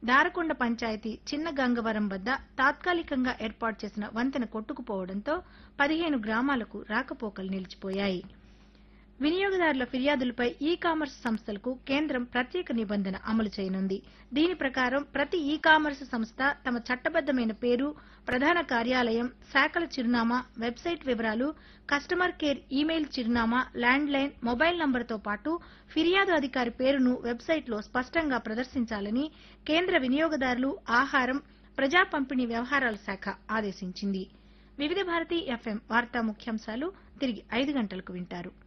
దారకొండ పంచాయతీ చిన్న గంగవరం వద్ద తాత్కాలికంగా ఏర్పాటు చేసిన వంతెన కొట్టుకుపోవడంతో పదిహేను గ్రామాలకు రాకపోకలు నిలిచిపోయాయి వినియోగదారుల ఫిర్యాదులపై ఈ కామర్స్ సంస్థలకు కేంద్రం ప్రత్యేక నిబంధన అమలు చేయనుంది దీని ప్రకారం ప్రతి ఈ కామర్స్ సంస్థ తమ చట్టబద్దమైన పేరు ప్రధాన కార్యాలయం శాఖల చిరునామా వెబ్సైట్ వివరాలు కస్టమర్ కేర్ ఈమెయిల్ చిరునామా ల్యాండ్ లైన్ మొబైల్ నంబర్తో పాటు ఫిర్యాదు అధికారి పేరును వెబ్సైట్లో స్పష్టంగా ప్రదర్శించాలని కేంద్ర వినియోగదారులు ఆహారం ప్రజా పంపిణీ వ్యవహారాల శాఖ ఆదేశించింది వివిధ భారతి ఎఫ్ఎం వార్తా ముఖ్యాంశాలు తిరిగి ఐదు గంటలకు వింటారు